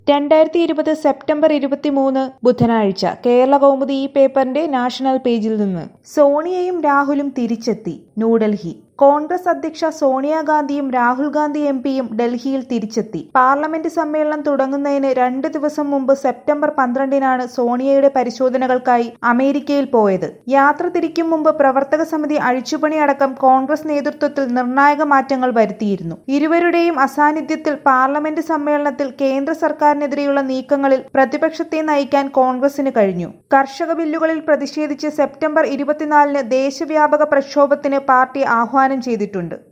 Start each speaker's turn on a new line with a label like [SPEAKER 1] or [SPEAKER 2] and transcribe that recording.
[SPEAKER 1] രണ്ടായിരത്തി ഇരുപത് സെപ്റ്റംബർ ഇരുപത്തിമൂന്ന് ബുധനാഴ്ച കേരള കൗമുദി ഈ പേപ്പറിന്റെ നാഷണൽ പേജിൽ നിന്ന് സോണിയയും രാഹുലും തിരിച്ചെത്തി ന്യൂഡൽഹി കോൺഗ്രസ് അധ്യക്ഷ സോണിയാഗാന്ധിയും രാഹുൽ ഗാന്ധി എം പിയും ഡൽഹിയിൽ തിരിച്ചെത്തി പാർലമെന്റ് സമ്മേളനം തുടങ്ങുന്നതിന് രണ്ട് ദിവസം മുമ്പ് സെപ്റ്റംബർ പന്ത്രണ്ടിനാണ് സോണിയയുടെ പരിശോധനകൾക്കായി അമേരിക്കയിൽ പോയത് യാത്ര തിരിക്കും മുമ്പ് പ്രവർത്തക സമിതി അഴിച്ചുപണി അടക്കം കോൺഗ്രസ് നേതൃത്വത്തിൽ നിർണായക മാറ്റങ്ങൾ വരുത്തിയിരുന്നു ഇരുവരുടെയും അസാന്നിധ്യത്തിൽ പാർലമെന്റ് സമ്മേളനത്തിൽ കേന്ദ്ര സർക്കാരിനെതിരെയുള്ള നീക്കങ്ങളിൽ പ്രതിപക്ഷത്തെ നയിക്കാൻ കോൺഗ്രസിന് കഴിഞ്ഞു കർഷക ബില്ലുകളിൽ പ്രതിഷേധിച്ച് സെപ്റ്റംബർ ഇരുപത്തിനാലിന് ദേശവ്യാപക പ്രക്ഷോഭത്തിന് പാർട്ടി ആഹ്വാനം ചെയ്തിട്ടുണ്ട്